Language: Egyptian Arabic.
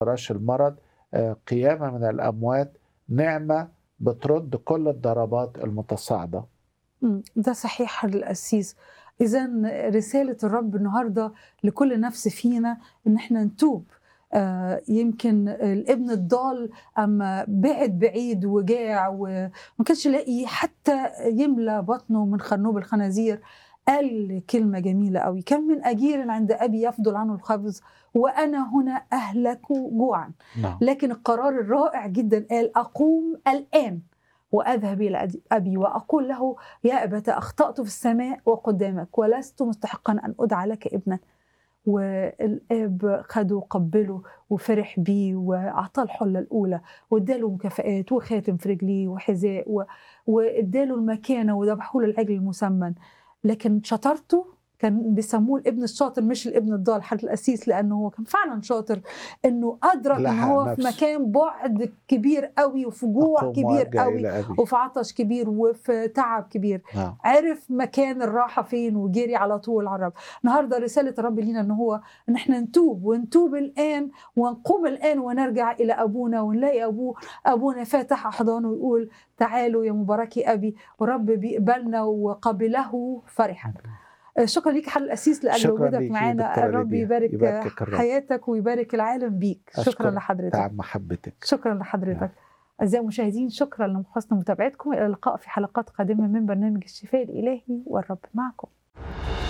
فراش المرض آه، قيامة من الأموات نعمة بترد كل الضربات المتصاعدة مم، ده صحيح القسيس اذا رساله الرب النهارده لكل نفس فينا ان احنا نتوب آه، يمكن الابن الضال اما بعد بعيد وجاع وما كانش لاقي حتى يملى بطنه من خرنوب الخنازير قال كلمه جميله قوي كم من اجير عند ابي يفضل عنه الخبز وانا هنا اهلك جوعا نعم لكن القرار الرائع جدا قال أقوم الآن وأذهب إلى أدي- أبي وأقول له يا أبت أخطأت في السماء وقدامك ولست مستحقا أن أدعى لك ابنا والاب خده وقبله وفرح بيه واعطاه الحله الاولى واداله مكافآت وخاتم في رجليه وحذاء و... واداله المكانه وذبحوا له العجل المسمن لكن شطارته كان بيسموه الابن الشاطر مش الابن الضال حد القسيس لانه هو كان فعلا شاطر انه ادرك ان لحق هو في نفسه. مكان بعد كبير قوي وفي جوع أقوم كبير وأرجع قوي إلى أبي وفي عطش كبير وفي تعب كبير نعم عرف مكان الراحه فين وجري على طول على الرب النهارده رساله الرب لينا ان هو ان احنا نتوب ونتوب الان ونقوم الان ونرجع الى ابونا ونلاقي ابوه ابونا فاتح احضانه ويقول تعالوا يا مباركي ابي ورب بيقبلنا وقبله فرحا شكرا ليك حل الاسيس لاجل شكراً وجودك ليكي معانا دكتورة الرب ليديا. يبارك يباركك الرب. حياتك ويبارك العالم بيك شكرا أشكرك. لحضرتك تعب محبتك شكرا لحضرتك أعزائي المشاهدين شكرا لحسن متابعتكم إلى اللقاء في حلقات قادمة من برنامج الشفاء الإلهي والرب معكم